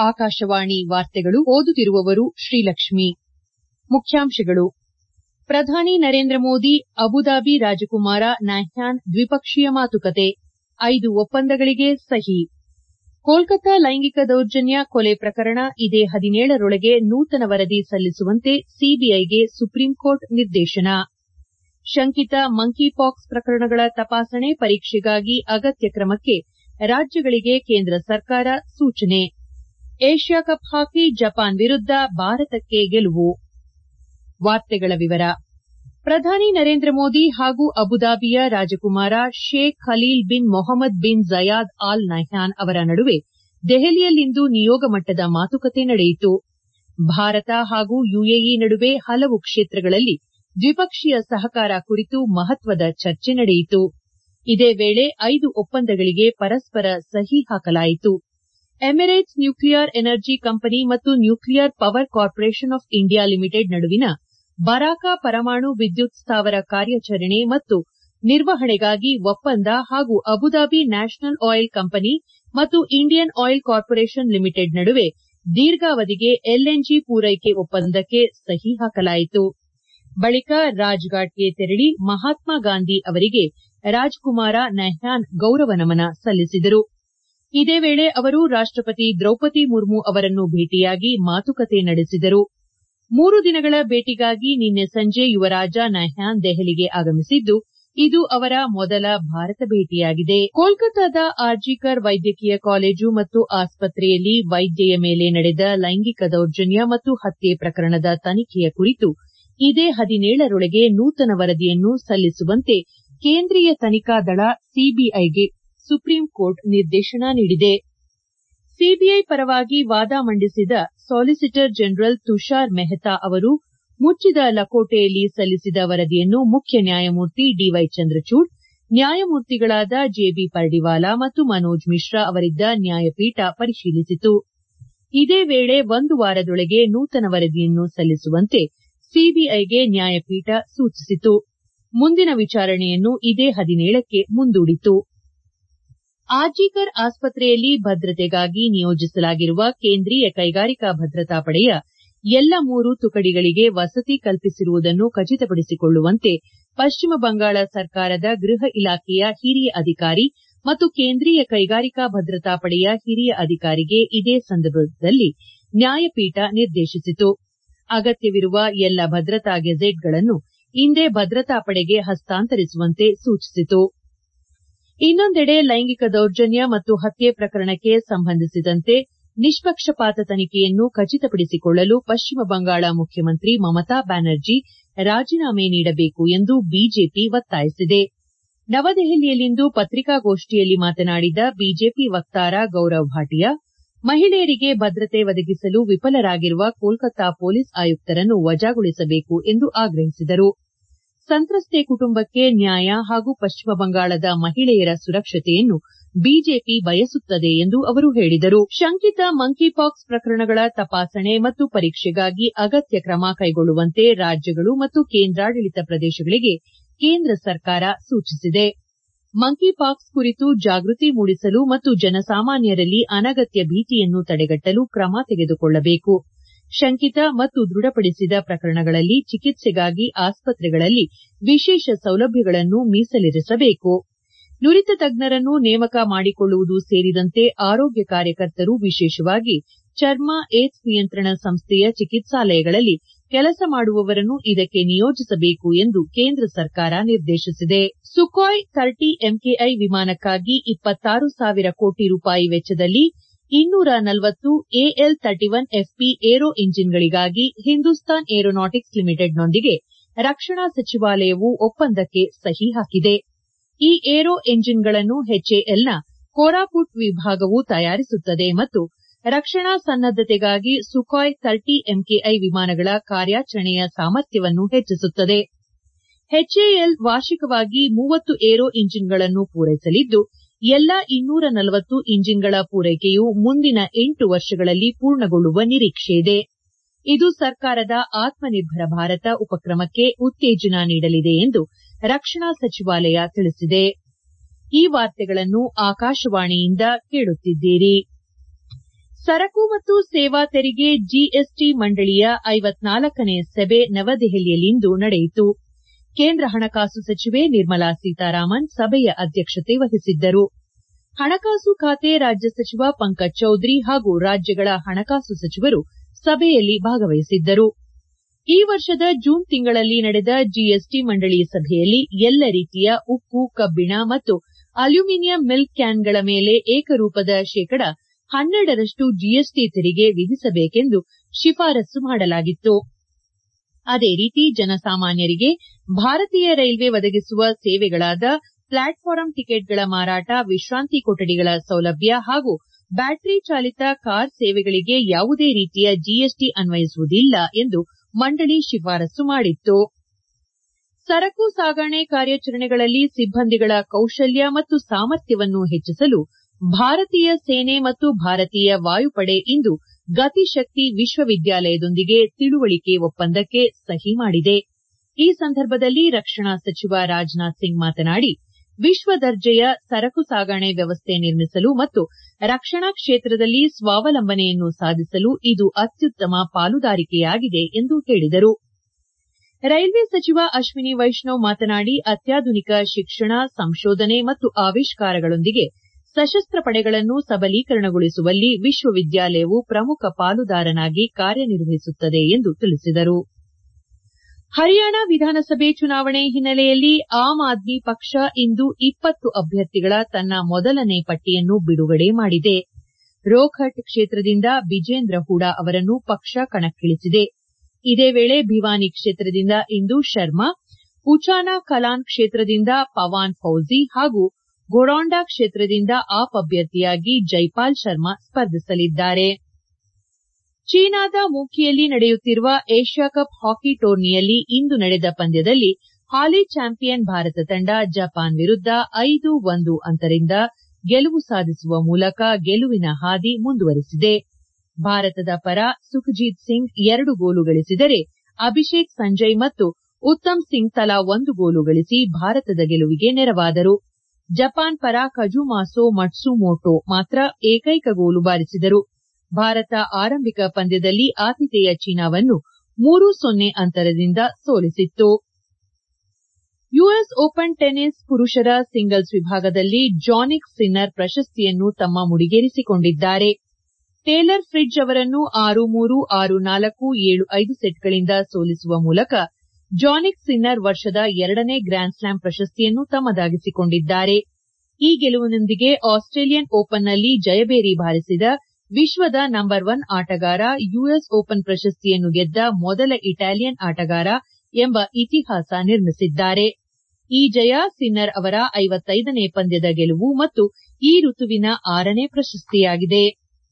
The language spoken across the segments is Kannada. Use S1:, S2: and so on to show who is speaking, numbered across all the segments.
S1: ಆಕಾಶವಾಣಿ ವಾರ್ತೆಗಳು ಓದುತ್ತಿರುವವರು ಶ್ರೀಲಕ್ಷ್ಮಿ ಮುಖ್ಯಾಂಶಗಳು ಪ್ರಧಾನಿ ನರೇಂದ್ರ ಮೋದಿ ಅಬುದಾಬಿ ರಾಜಕುಮಾರ ನಹ್ಯಾನ್ ದ್ವಿಪಕ್ಷೀಯ ಮಾತುಕತೆ ಐದು ಒಪ್ಪಂದಗಳಿಗೆ ಸಹಿ ಕೋಲ್ಕತಾ ಲೈಂಗಿಕ ದೌರ್ಜನ್ಯ ಕೊಲೆ ಪ್ರಕರಣ ಇದೇ ಹದಿನೇಳರೊಳಗೆ ನೂತನ ವರದಿ ಸಲ್ಲಿಸುವಂತೆ ಸಿಬಿಐಗೆ ಸುಪ್ರೀಂಕೋರ್ಟ್ ನಿರ್ದೇಶನ ಶಂಕಿತ ಮಂಕಿಪಾಕ್ಸ್ ಪ್ರಕರಣಗಳ ತಪಾಸಣೆ ಪರೀಕ್ಷೆಗಾಗಿ ಅಗತ್ಯ ಕ್ರಮಕ್ಕೆ ರಾಜ್ಯಗಳಿಗೆ ಕೇಂದ್ರ ಸರ್ಕಾರ ಸೂಚನೆ ಏಷ್ಯಾ ಕಪ್ ಹಾಕಿ ಜಪಾನ್ ವಿರುದ್ದ ಭಾರತಕ್ಕೆ ಗೆಲುವು ಪ್ರಧಾನಿ ನರೇಂದ್ರ ಮೋದಿ ಹಾಗೂ ಅಬುದಾಬಿಯ ರಾಜಕುಮಾರ Sheikh Khalil bin Mohammed bin Zayed Al Nahyan ಅವರ ನಡುವೆ ದೆಹಲಿಯಲ್ಲಿಂದು ನಿಯೋಗ ಮಟ್ಟದ ಮಾತುಕತೆ ನಡೆಯಿತು ಭಾರತ ಹಾಗೂ ಯುಎಇ ನಡುವೆ ಹಲವು ಕ್ಷೇತ್ರಗಳಲ್ಲಿ ದ್ವಿಪಕ್ಷೀಯ ಸಹಕಾರ ಕುರಿತು ಮಹತ್ವದ ಚರ್ಚೆ ನಡೆಯಿತು ಇದೇ ವೇಳೆ ಐದು ಒಪ್ಪಂದಗಳಿಗೆ ಪರಸ್ಪರ ಸಹಿ ಹಾಕಲಾಯಿತು ಎಮಿರೇಟ್ಸ್ ನ್ಯೂಕ್ಲಿಯರ್ ಎನರ್ಜಿ ಕಂಪನಿ ಮತ್ತು nuclear power corporation of India limited ನಡುವಿನ ಬರಾಕ ಪರಮಾಣು ವಿದ್ಯುತ್ ಸ್ಥಾವರ ಕಾರ್ಯಾಚರಣೆ ಮತ್ತು ನಿರ್ವಹಣೆಗಾಗಿ ಒಪ್ಪಂದ ಹಾಗೂ ಅಬುದಾಬಿ ನ್ಯಾಷನಲ್ ಆಯಿಲ್ ಕಂಪನಿ ಮತ್ತು ಇಂಡಿಯನ್ ಆಯಿಲ್ ಕಾರ್ಪೊರೇಷನ್ ಲಿಮಿಟೆಡ್ ನಡುವೆ ದೀರ್ಘಾವಧಿಗೆ ಎಲ್ಎನ್ಜಿ ಪೂರೈಕೆ ಒಪ್ಪಂದಕ್ಕೆ ಸಹಿ ಹಾಕಲಾಯಿತು ಬಳಿಕ ರಾಜ್ಫಾಟ್ಗೆ ತೆರಳಿ ಮಹಾತ್ಮ ಗಾಂಧಿ ಅವರಿಗೆ ರಾಜಕುಮಾರ ನಹ್ಯಾನ್ ಗೌರವ ನಮನ ಸಲ್ಲಿಸಿದರು ಇದೇ ವೇಳೆ ಅವರು ರಾಷ್ಟಪತಿ ದ್ರೌಪದಿ ಮುರ್ಮು ಅವರನ್ನು ಭೇಟಿಯಾಗಿ ಮಾತುಕತೆ ನಡೆಸಿದರು ಮೂರು ದಿನಗಳ ಭೇಟಿಗಾಗಿ ನಿನ್ನೆ ಸಂಜೆ ಯುವರಾಜ ನಹ್ಯಾನ್ ದೆಹಲಿಗೆ ಆಗಮಿಸಿದ್ದು ಇದು ಅವರ ಮೊದಲ ಭಾರತ ಭೇಟಿಯಾಗಿದೆ ಕೋಲ್ಕತಾದ ಆರ್ಜಿಕರ್ ವೈದ್ಯಕೀಯ ಕಾಲೇಜು ಮತ್ತು ಆಸ್ಪತ್ರೆಯಲ್ಲಿ ವೈದ್ಯೆಯ ಮೇಲೆ ನಡೆದ ಲೈಂಗಿಕ ದೌರ್ಜನ್ಯ ಮತ್ತು ಹತ್ಯೆ ಪ್ರಕರಣದ ತನಿಖೆಯ ಕುರಿತು ಇದೇ ಹದಿನೇಳರೊಳಗೆ ನೂತನ ವರದಿಯನ್ನು ಸಲ್ಲಿಸುವಂತೆ ಕೇಂದ್ರೀಯ ತನಿಖಾ ದಳ ಸಿಬಿಐಗೆ ಸುಪ್ರೀಂಕೋರ್ಟ್ ನಿರ್ದೇಶನ ನೀಡಿದೆ ಸಿಬಿಐ ಪರವಾಗಿ ವಾದ ಮಂಡಿಸಿದ ಸಾಲಿಸಿಟರ್ ಜನರಲ್ ತುಷಾರ್ ಮೆಹ್ತಾ ಅವರು ಮುಚ್ಚಿದ ಲಕೋಟೆಯಲ್ಲಿ ಸಲ್ಲಿಸಿದ ವರದಿಯನ್ನು ಮುಖ್ಯ ನ್ಯಾಯಮೂರ್ತಿ ಡಿವೈ ಚಂದ್ರಚೂಡ್ ನ್ಯಾಯಮೂರ್ತಿಗಳಾದ ಜೆಬಿ ಪರ್ಡಿವಾಲಾ ಮತ್ತು ಮನೋಜ್ ಮಿಶ್ರಾ ಅವರಿದ್ದ ನ್ಯಾಯಪೀಠ ಪರಿಶೀಲಿಸಿತು ಇದೇ ವೇಳೆ ಒಂದು ವಾರದೊಳಗೆ ನೂತನ ವರದಿಯನ್ನು ಸಲ್ಲಿಸುವಂತೆ ಸಿಬಿಐಗೆ ನ್ಯಾಯಪೀಠ ಸೂಚಿಸಿತು ಮುಂದಿನ ವಿಚಾರಣೆಯನ್ನು ಇದೇ ಹದಿನೇಳಕ್ಕೆ ಮುಂದೂಡಿತು ಆರ್ಜಿಕರ್ ಆಸ್ಪತ್ರೆಯಲ್ಲಿ ಭದ್ರತೆಗಾಗಿ ನಿಯೋಜಿಸಲಾಗಿರುವ ಕೇಂದ್ರೀಯ ಕೈಗಾರಿಕಾ ಭದ್ರತಾ ಪಡೆಯ ಎಲ್ಲ ಮೂರು ತುಕಡಿಗಳಿಗೆ ವಸತಿ ಕಲ್ಪಿಸಿರುವುದನ್ನು ಖಚಿತಪಡಿಸಿಕೊಳ್ಳುವಂತೆ ಪಶ್ಚಿಮ ಬಂಗಾಳ ಸರ್ಕಾರದ ಗೃಹ ಇಲಾಖೆಯ ಹಿರಿಯ ಅಧಿಕಾರಿ ಮತ್ತು ಕೇಂದ್ರೀಯ ಕೈಗಾರಿಕಾ ಭದ್ರತಾ ಪಡೆಯ ಹಿರಿಯ ಅಧಿಕಾರಿಗೆ ಇದೇ ಸಂದರ್ಭದಲ್ಲಿ ನ್ಯಾಯಪೀಠ ನಿರ್ದೇಶಿಸಿತು ಅಗತ್ಯವಿರುವ ಎಲ್ಲ ಭದ್ರತಾ ಗೆಜೆಟ್ಗಳನ್ನು ಇಂದೇ ಭದ್ರತಾ ಪಡೆಗೆ ಹಸ್ತಾಂತರಿಸುವಂತೆ ಸೂಚಿಸಿತು ಇನ್ನೊಂದೆಡೆ ಲೈಂಗಿಕ ದೌರ್ಜನ್ಯ ಮತ್ತು ಹತ್ಯೆ ಪ್ರಕರಣಕ್ಕೆ ಸಂಬಂಧಿಸಿದಂತೆ ನಿಷ್ಪಕ್ಷಪಾತ ತನಿಖೆಯನ್ನು ಖಚಿತಪಡಿಸಿಕೊಳ್ಳಲು ಪಶ್ಚಿಮ ಬಂಗಾಳ ಮುಖ್ಯಮಂತ್ರಿ ಮಮತಾ ಬ್ಯಾನರ್ಜಿ ರಾಜೀನಾಮೆ ನೀಡಬೇಕು ಎಂದು ಬಿಜೆಪಿ ಒತ್ತಾಯಿಸಿದೆ ನವದೆಹಲಿಯಲ್ಲಿಂದು ಪತ್ರಿಕಾಗೋಷ್ಠಿಯಲ್ಲಿ ಮಾತನಾಡಿದ ಬಿಜೆಪಿ ವಕ್ತಾರ ಗೌರವ್ ಭಾಟಿಯಾ ಮಹಿಳೆಯರಿಗೆ ಭದ್ರತೆ ಒದಗಿಸಲು ವಿಫಲರಾಗಿರುವ ಕೋಲ್ಕತಾ ಪೊಲೀಸ್ ಆಯುಕ್ತರನ್ನು ವಜಾಗೊಳಿಸಬೇಕು ಎಂದು ಆಗ್ರಹಿಸಿದರು ಸಂತ್ರಸ್ತೆ ಕುಟುಂಬಕ್ಕೆ ನ್ಯಾಯ ಹಾಗೂ ಪಶ್ಚಿಮ ಬಂಗಾಳದ ಮಹಿಳೆಯರ ಸುರಕ್ಷತೆಯನ್ನು ಬಿಜೆಪಿ ಬಯಸುತ್ತದೆ ಎಂದು ಅವರು ಹೇಳಿದರು ಶಂಕಿತ ಮಂಕಿಪಾಕ್ಸ್ ಪ್ರಕರಣಗಳ ತಪಾಸಣೆ ಮತ್ತು ಪರೀಕ್ಷೆಗಾಗಿ ಅಗತ್ಯ ಕ್ರಮ ಕೈಗೊಳ್ಳುವಂತೆ ರಾಜ್ಯಗಳು ಮತ್ತು ಕೇಂದ್ರಾಡಳಿತ ಪ್ರದೇಶಗಳಿಗೆ ಕೇಂದ್ರ ಸರ್ಕಾರ ಸೂಚಿಸಿದೆ ಮಂಕಿಪಾಕ್ಸ್ ಕುರಿತು ಜಾಗೃತಿ ಮೂಡಿಸಲು ಮತ್ತು ಜನಸಾಮಾನ್ಯರಲ್ಲಿ ಅನಗತ್ಯ ಭೀತಿಯನ್ನು ತಡೆಗಟ್ಟಲು ಕ್ರಮ ತೆಗೆದುಕೊಳ್ಳಬೇಕು ಶಂಕಿತ ಮತ್ತು ದೃಢಪಡಿಸಿದ ಪ್ರಕರಣಗಳಲ್ಲಿ ಚಿಕಿತ್ಸೆಗಾಗಿ ಆಸ್ಪತ್ರೆಗಳಲ್ಲಿ ವಿಶೇಷ ಸೌಲಭ್ಯಗಳನ್ನು ಮೀಸಲಿರಿಸಬೇಕು ನುರಿತ ತಜ್ಞರನ್ನು ನೇಮಕ ಮಾಡಿಕೊಳ್ಳುವುದು ಸೇರಿದಂತೆ ಆರೋಗ್ಯ ಕಾರ್ಯಕರ್ತರು ವಿಶೇಷವಾಗಿ ಚರ್ಮ ಏಡ್ಸ್ ನಿಯಂತ್ರಣ ಸಂಸ್ಥೆಯ ಚಿಕಿತ್ಸಾಲಯಗಳಲ್ಲಿ ಕೆಲಸ ಮಾಡುವವರನ್ನು ಇದಕ್ಕೆ ನಿಯೋಜಿಸಬೇಕು ಎಂದು ಕೇಂದ್ರ ಸರ್ಕಾರ ನಿರ್ದೇಶಿಸಿದೆ ಸುಖಾಯ್ ಥರ್ಟಿ ಎಂಕೆಐ ವಿಮಾನಕ್ಕಾಗಿ ಇಪ್ಪತ್ತಾರು ಸಾವಿರ ಕೋಟಿ ರೂಪಾಯಿ ವೆಚ್ಚದಲ್ಲಿ ಇನ್ನೂರ ನಲವತ್ತು AL thirty one FP aero ಇಂಜಿನ್ಗಳಿಗಾಗಿ ಹಿಂದೂಸ್ತಾನ್ ಏರೋನಾಟಿಕ್ಸ್ ಲಿಮಿಟೆಡ್ನೊಂದಿಗೆ ರಕ್ಷಣಾ ಸಚಿವಾಲಯವು ಒಪ್ಪಂದಕ್ಕೆ ಸಹಿ ಹಾಕಿದೆ ಈ ಏರೋ ಎಂಜಿನ್ಗಳನ್ನು ಎಚ್ಎಎಲ್ನ ಕೋರಾಪುಟ್ ವಿಭಾಗವು ತಯಾರಿಸುತ್ತದೆ ಮತ್ತು ರಕ್ಷಣಾ ಸನ್ನದ್ದತೆಗಾಗಿ ಸುಖಾಯ್ ಥರ್ಟಿ ಎಂಕೆಐ ವಿಮಾನಗಳ ಕಾರ್ಯಾಚರಣೆಯ ಸಾಮರ್ಥ್ಯವನ್ನು ಹೆಚ್ಚಿಸುತ್ತದೆ ಎಚ್ಎಎಲ್ ವಾರ್ಷಿಕವಾಗಿ ಮೂವತ್ತು ಏರೋ ಇಂಜಿನ್ಗಳನ್ನು ಪೂರೈಸಲಿದ್ದು ಎಲ್ಲಾ ಇನ್ನೂರ ನಲವತ್ತು ಇಂಜಿನ್ಗಳ ಪೂರೈಕೆಯು ಮುಂದಿನ ಎಂಟು ವರ್ಷಗಳಲ್ಲಿ ಪೂರ್ಣಗೊಳ್ಳುವ ನಿರೀಕ್ಷೆಯಿದೆ ಇದು ಸರ್ಕಾರದ ಆತ್ಮನಿರ್ಭರ ಭಾರತ ಉಪಕ್ರಮಕ್ಕೆ ಉತ್ತೇಜನ ನೀಡಲಿದೆ ಎಂದು ರಕ್ಷಣಾ ಸಚಿವಾಲಯ ತಿಳಿಸಿದೆ ಈ ವಾರ್ತೆಗಳನ್ನು ಆಕಾಶವಾಣಿಯಿಂದ ಕೇಳುತ್ತಿದ್ದೀರಿ ಸರಕು ಮತ್ತು ಸೇವಾ ತೆರಿಗೆ ಜಿಎಸ್ಟಿ ಮಂಡಳಿಯ ಐವತ್ನಾಲ್ಕನೇ ಸಭೆ ನವದೆಹಲಿಯಲ್ಲಿಂದು ನಡೆಯಿತು ಕೇಂದ್ರ ಹಣಕಾಸು ಸಚಿವೆ ನಿರ್ಮಲಾ ಸೀತಾರಾಮನ್ ಸಭೆಯ ಅಧ್ಯಕ್ಷತೆ ವಹಿಸಿದ್ದರು ಹಣಕಾಸು ಖಾತೆ ರಾಜ್ಯ ಸಚಿವ ಪಂಕಜ್ ಚೌಧರಿ ಹಾಗೂ ರಾಜ್ಯಗಳ ಹಣಕಾಸು ಸಚಿವರು ಸಭೆಯಲ್ಲಿ ಭಾಗವಹಿಸಿದ್ದರು ಈ ವರ್ಷದ ಜೂನ್ ತಿಂಗಳಲ್ಲಿ ನಡೆದ ಜಿಎಸ್ಟಿ ಮಂಡಳಿ ಸಭೆಯಲ್ಲಿ ಎಲ್ಲ ರೀತಿಯ ಉಕ್ಕು ಕಬ್ಬಿಣ ಮತ್ತು ಅಲ್ಯೂಮಿನಿಯಂ ಮಿಲ್ಕ್ ಕ್ಯಾನ್ಗಳ ಮೇಲೆ ಏಕರೂಪದ ಶೇಕಡ ಹನ್ನೆರಡರಷ್ಟು ಜಿಎಸ್ಟಿ ತೆರಿಗೆ ವಿಧಿಸಬೇಕೆಂದು ಶಿಫಾರಸು ಮಾಡಲಾಗಿತ್ತು ಅದೇ ರೀತಿ ಜನಸಾಮಾನ್ಯರಿಗೆ ಭಾರತೀಯ ರೈಲ್ವೆ ಒದಗಿಸುವ ಸೇವೆಗಳಾದ ಪ್ಲಾಟ್ಫಾರಂ ಟಿಕೆಟ್ಗಳ ಮಾರಾಟ ವಿಶ್ರಾಂತಿ ಕೊಠಡಿಗಳ ಸೌಲಭ್ಯ ಹಾಗೂ ಬ್ಯಾಟರಿ ಚಾಲಿತ ಕಾರ್ ಸೇವೆಗಳಿಗೆ ಯಾವುದೇ ರೀತಿಯ ಜಿಎಸ್ಟಿ ಅನ್ವಯಿಸುವುದಿಲ್ಲ ಎಂದು ಮಂಡಳಿ ಶಿಫಾರಸು ಮಾಡಿತ್ತು ಸರಕು ಸಾಗಣೆ ಕಾರ್ಯಾಚರಣೆಗಳಲ್ಲಿ ಸಿಬ್ಬಂದಿಗಳ ಕೌಶಲ್ಯ ಮತ್ತು ಸಾಮರ್ಥ್ಯವನ್ನು ಹೆಚ್ಚಿಸಲು ಭಾರತೀಯ ಸೇನೆ ಮತ್ತು ಭಾರತೀಯ ವಾಯುಪಡೆ ಇಂದು ಗತಿಶಕ್ತಿ ವಿಶ್ವವಿದ್ಯಾಲಯದೊಂದಿಗೆ ತಿಳುವಳಿಕೆ ಒಪ್ಪಂದಕ್ಕೆ ಸಹಿ ಮಾಡಿದೆ ಈ ಸಂದರ್ಭದಲ್ಲಿ ರಕ್ಷಣಾ ಸಚಿವ ರಾಜನಾಥ್ ಸಿಂಗ್ ಮಾತನಾಡಿ ವಿಶ್ವ ದರ್ಜೆಯ ಸರಕು ಸಾಗಣೆ ವ್ಯವಸ್ಥೆ ನಿರ್ಮಿಸಲು ಮತ್ತು ರಕ್ಷಣಾ ಕ್ಷೇತ್ರದಲ್ಲಿ ಸ್ವಾವಲಂಬನೆಯನ್ನು ಸಾಧಿಸಲು ಇದು ಅತ್ಯುತ್ತಮ ಪಾಲುದಾರಿಕೆಯಾಗಿದೆ ಎಂದು ಹೇಳಿದರು ರೈಲ್ವೆ ಸಚಿವ ಅಶ್ವಿನಿ ವೈಷ್ಣವ್ ಮಾತನಾಡಿ ಅತ್ಯಾಧುನಿಕ ಶಿಕ್ಷಣ ಸಂಶೋಧನೆ ಮತ್ತು ಆವಿಷ್ಕಾರಗಳೊಂದಿಗೆ ಸಶಸ್ತ್ರ ಪಡೆಗಳನ್ನು ಸಬಲೀಕರಣಗೊಳಿಸುವಲ್ಲಿ ವಿಶ್ವವಿದ್ಯಾಲಯವು ಪ್ರಮುಖ ಪಾಲುದಾರನಾಗಿ ಕಾರ್ಯನಿರ್ವಹಿಸುತ್ತದೆ ಎಂದು ತಿಳಿಸಿದರು ಹರಿಯಾಣ ವಿಧಾನಸಭೆ ಚುನಾವಣೆ ಹಿನ್ನೆಲೆಯಲ್ಲಿ ಆಮ್ ಆದ್ಮಿ ಪಕ್ಷ ಇಂದು ಇಪ್ಪತ್ತು ಅಭ್ಯರ್ಥಿಗಳ ತನ್ನ ಮೊದಲನೇ ಪಟ್ಟಿಯನ್ನು ಬಿಡುಗಡೆ ಮಾಡಿದೆ ರೋಹ್ಟಕ್ ಕ್ಷೇತ್ರದಿಂದ ಬಿಜೇಂದ್ರ ಹೂಡಾ ಅವರನ್ನು ಪಕ್ಷ ಕಣಕ್ಕಿಳಿಸಿದೆ ಇದೇ ವೇಳೆ ಭಿವಾನಿ ಕ್ಷೇತ್ರದಿಂದ ಇಂದು ಶರ್ಮಾ ಉಚಾನಾ ಕಲಾನ್ ಕ್ಷೇತ್ರದಿಂದ ಪವಾನ್ ಫೌಜಿ ಹಾಗೂ ಘೋರಾಂಡ ಕ್ಷೇತ್ರದಿಂದ ಆಪ್ ಅಭ್ಯರ್ಥಿಯಾಗಿ ಜೈಪಾಲ್ ಶರ್ಮಾ ಸ್ಪರ್ಧಿಸಲಿದ್ದಾರೆ ಚೀನಾದ ಮೂಕಿಯಲ್ಲಿ ನಡೆಯುತ್ತಿರುವ ಏಷ್ಯಾ ಕಪ್ ಹಾಕಿ ಟೂರ್ನಿಯಲ್ಲಿ ಇಂದು ನಡೆದ ಪಂದ್ಯದಲ್ಲಿ ಹಾಲಿ ಚಾಂಪಿಯನ್ ಭಾರತ ತಂಡ ಜಪಾನ್ ವಿರುದ್ದ ಐದು ಒಂದು ಅಂತರಿಂದ ಗೆಲುವು ಸಾಧಿಸುವ ಮೂಲಕ ಗೆಲುವಿನ ಹಾದಿ ಮುಂದುವರೆಸಿದೆ ಭಾರತದ ಪರ ಸುಖಜಿತ್ ಸಿಂಗ್ ಎರಡು ಗೋಲು ಗಳಿಸಿದರೆ ಅಭಿಷೇಕ್ ಸಂಜಯ್ ಮತ್ತು ಉತ್ತಮ್ ಸಿಂಗ್ ತಲಾ ಒಂದು ಗೋಲು ಗಳಿಸಿ ಭಾರತದ ಗೆಲುವಿಗೆ ನೆರವಾದರು ಜಪಾನ್ ಪರ ಕಜುಮಾಸೋ ಮಟ್ಸುಮೋಟೋ ಮಾತ್ರ ಏಕೈಕ ಗೋಲು ಬಾರಿಸಿದರು ಭಾರತ ಆರಂಭಿಕ ಪಂದ್ಯದಲ್ಲಿ ಆತಿಥೇಯ ಚೀನಾವನ್ನು ಮೂರು ಸೊನ್ನೆ ಅಂತರದಿಂದ ಸೋಲಿಸಿತ್ತು ಯುಎಸ್ ಓಪನ್ ಟೆನಿಸ್ ಪುರುಷರ ಸಿಂಗಲ್ಸ್ ವಿಭಾಗದಲ್ಲಿ ಜಾನಿಕ್ ಸಿನ್ನರ್ ಪ್ರಶಸ್ತಿಯನ್ನು ತಮ್ಮ ಮುಡಿಗೇರಿಸಿಕೊಂಡಿದ್ದಾರೆ ಟೇಲರ್ ಫ್ರಿಡ್ಜ್ ಅವರನ್ನು ಆರು ಮೂರು ಆರು ನಾಲ್ಕು ಏಳು ಐದು ಸೆಟ್ಗಳಿಂದ ಸೋಲಿಸುವ ಮೂಲಕ ಜಾನಿಕ್ ಸಿನ್ನರ್ ವರ್ಷದ ಎರಡನೇ ಗ್ರ್ಯಾನ್ ಸ್ಲಾಂ ಪ್ರಶಸ್ತಿಯನ್ನು ತಮ್ಮದಾಗಿಸಿಕೊಂಡಿದ್ದಾರೆ ಈ ಗೆಲುವಿನೊಂದಿಗೆ ಆಸ್ಟ್ರೇಲಿಯನ್ ಓಪನ್ನಲ್ಲಿ ಜಯಬೇರಿ ಬಾರಿಸಿದ ವಿಶ್ವದ ನಂಬರ್ ಒನ್ ಆಟಗಾರ ಯುಎಸ್ ಓಪನ್ ಪ್ರಶಸ್ತಿಯನ್ನು ಗೆದ್ದ ಮೊದಲ ಇಟಾಲಿಯನ್ ಆಟಗಾರ ಎಂಬ ಇತಿಹಾಸ ನಿರ್ಮಿಸಿದ್ದಾರೆ ಈ ಜಯ ಸಿನ್ನರ್ ಅವರ ಐವತ್ತೈದನೇ ಪಂದ್ಯದ ಗೆಲುವು ಮತ್ತು ಈ ಋತುವಿನ ಆರನೇ ಪ್ರಶಸ್ತಿಯಾಗಿದೆ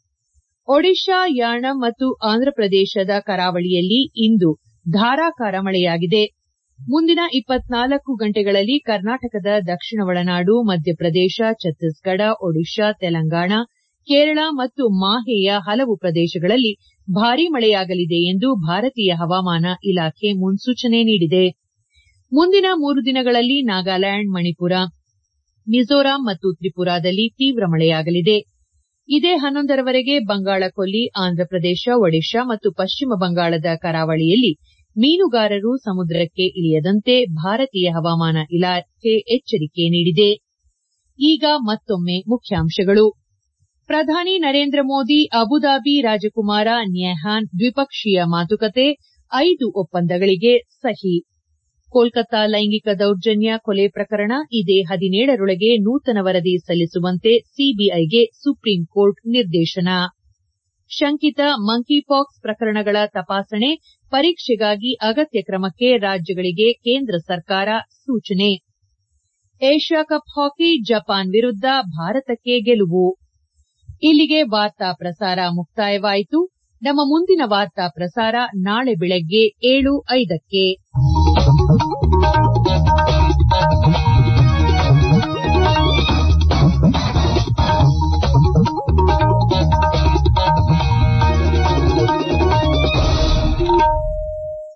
S1: ಒಡಿಶಾ ಯಾಣಂ ಮತ್ತು ಆಂಧ್ರಪ್ರದೇಶದ ಕರಾವಳಿಯಲ್ಲಿ ಇಂದು ಧಾರಾಕಾರ ಮಳೆಯಾಗಿದೆ ಮುಂದಿನ ಇಪ್ಪತ್ನಾಲ್ಕು ಗಂಟೆಗಳಲ್ಲಿ ಕರ್ನಾಟಕದ ದಕ್ಷಿಣ ಒಳನಾಡು ಮಧ್ಯಪ್ರದೇಶ ಛತ್ತೀಸ್ಗಢ ಒಡಿಶಾ ತೆಲಂಗಾಣ ಕೇರಳ ಮತ್ತು ಮಾಹೆಯ ಹಲವು ಪ್ರದೇಶಗಳಲ್ಲಿ ಭಾರೀ ಮಳೆಯಾಗಲಿದೆ ಎಂದು ಭಾರತೀಯ ಹವಾಮಾನ ಇಲಾಖೆ ಮುನ್ಸೂಚನೆ ನೀಡಿದೆ ಮುಂದಿನ ಮೂರು ದಿನಗಳಲ್ಲಿ ನಾಗಾಲ್ಯಾಂಡ್ ಮಣಿಪುರ ಮಿಜೋರಾಂ ಮತ್ತು ತ್ರಿಪುರಾದಲ್ಲಿ ತೀವ್ರ ಮಳೆಯಾಗಲಿದೆ ಇದೇ ಹನ್ನೊಂದರವರೆಗೆ ಬಂಗಾಳ ಕೊಲ್ಲಿ ಆಂಧ್ರಪ್ರದೇಶ ಒಡಿಶಾ ಮತ್ತು ಪಶ್ಚಿಮ ಬಂಗಾಳದ ಕರಾವಳಿಯಲ್ಲಿ ಮೀನುಗಾರರು ಸಮುದ್ರಕ್ಕೆ ಇಳಿಯದಂತೆ ಭಾರತೀಯ ಹವಾಮಾನ ಇಲಾಖೆ ಎಚ್ಚರಿಕೆ ನೀಡಿದೆ ಈಗ ಮತ್ತೊಮ್ಮೆ ಮುಖ್ಯಾಂಶಗಳು ಪ್ರಧಾನಿ ನರೇಂದ್ರ ಮೋದಿ ಅಬುದಾಬಿ ರಾಜಕುಮಾರ ನ್ಯಾಹಾನ್ ದ್ವಿಪಕ್ಷೀಯ ಮಾತುಕತೆ ಐದು ಒಪ್ಪಂದಗಳಿಗೆ ಸಹಿ ಕೋಲ್ಕತಾ ಲೈಂಗಿಕ ದೌರ್ಜನ್ಯ ಕೊಲೆ ಪ್ರಕರಣ ಇದೇ ಹದಿನೇಳರೊಳಗೆ ನೂತನ ವರದಿ ಸಲ್ಲಿಸುವಂತೆ ಸಿಬಿಐಗೆ ಸುಪ್ರೀಂ ಕೋರ್ಟ್ ನಿರ್ದೇಶನ ಶಂಕಿತ ಮಂಕಿಪಾಕ್ಸ್ ಪ್ರಕರಣಗಳ ತಪಾಸಣೆ ಪರೀಕ್ಷೆಗಾಗಿ ಅಗತ್ಯ ಕ್ರಮಕ್ಕೆ ರಾಜ್ಯಗಳಿಗೆ ಕೇಂದ್ರ ಸರ್ಕಾರ ಸೂಚನೆ ಏಷ್ಯಾ ಕಪ್ ಹಾಕಿ ಜಪಾನ್ ವಿರುದ್ದ ಭಾರತಕ್ಕೆ ಗೆಲುವು ಇಲ್ಲಿಗೆ ವಾರ್ತಾ ಪ್ರಸಾರ ಮುಕ್ತಾಯವಾಯಿತು ನಮ್ಮ ಮುಂದಿನ ವಾರ್ತಾ ಪ್ರಸಾರ ನಾಳೆ ಬೆಳಗ್ಗೆ ಏಳು ಐದಕ್ಕೆ